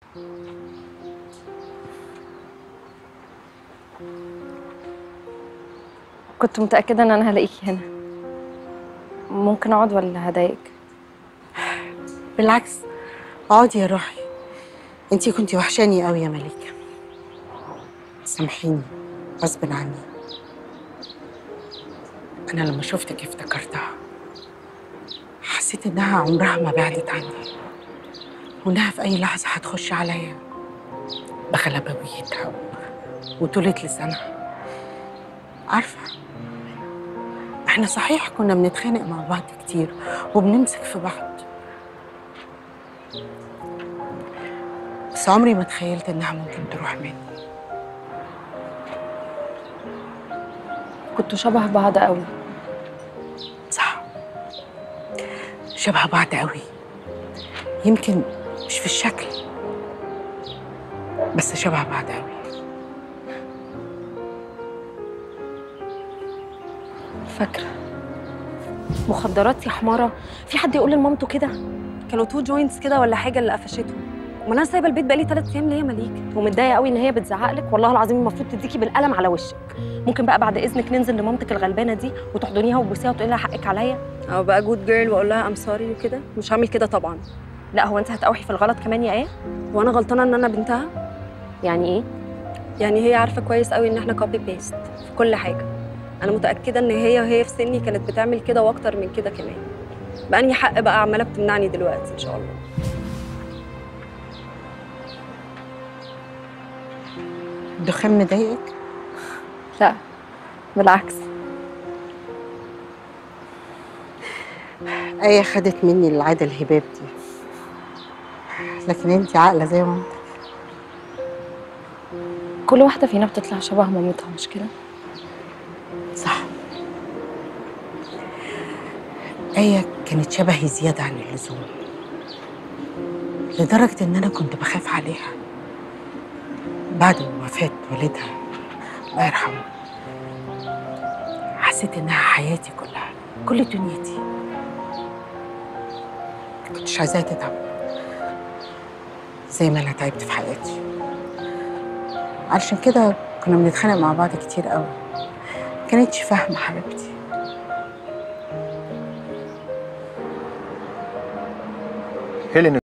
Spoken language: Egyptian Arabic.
كنت متأكدة إن أنا هلاقيكي هنا ممكن أقعد ولا هضايقك؟ بالعكس اقعدي يا روحي انتي كنتي وحشاني قوي يا مليكه سامحيني غصب عني انا لما شفتك افتكرتها حسيت انها عمرها ما بعدت عني وانها في اي لحظه هتخش عليا بغلبويتها وطولة لسانها عارفه احنا صحيح كنا بنتخانق مع بعض كتير وبنمسك في بعض بس عمري ما تخيلت انها ممكن تروح مني كنتوا شبه بعض قوي صح شبه بعض قوي يمكن مش في الشكل بس شبه بعض قوي فاكرة مخدرات يا حماره في حد يقول لمامته كده كانوا تو جوينتس كده ولا حاجه اللي قفشتهم امال انا سايبه البيت بقالي ثلاث ايام ليه يا مليكه ومتضايقة قوي إن هي بتزعق لك والله العظيم المفروض تديكي بالقلم على وشك ممكن بقى بعد إذنك ننزل لمامتك الغلبانة دي وتحضنيها وتبوسيها وتقولي لها حقك عليا او بقى جود جيرل واقول لها ام سوري وكده مش هعمل كده طبعا لا هو أنت هتقاوحي في الغلط كمان يا إيه؟ وانا غلطانه ان انا بنتها يعني إيه؟ يعني هي عارفه كويس قوي ان احنا كوبي بيست في كل حاجه انا متاكده ان هي وهي في سني كانت بتعمل كده واكتر من كده كمان بأني حق بقى عماله بتمنعني دلوقتي ان شاء الله الدخان مضايقك لا بالعكس ايه خدت مني العاده الهباب دي لكن انتي عاقله زي ما انت كل واحدة فينا بتطلع شبه مامتها مش كده؟ صح ايه كانت شبهي زياده عن اللزوم لدرجه ان انا كنت بخاف عليها بعد وفاه والدها الله يرحمه حسيت انها حياتي كلها كل دنيتي ما كنتش عايزاها تتعب زي ما انا تعبت في حياتي علشان كده كنا بنتخانق مع بعض كتير قوي كانتش فاهمه حبيبتي هيلين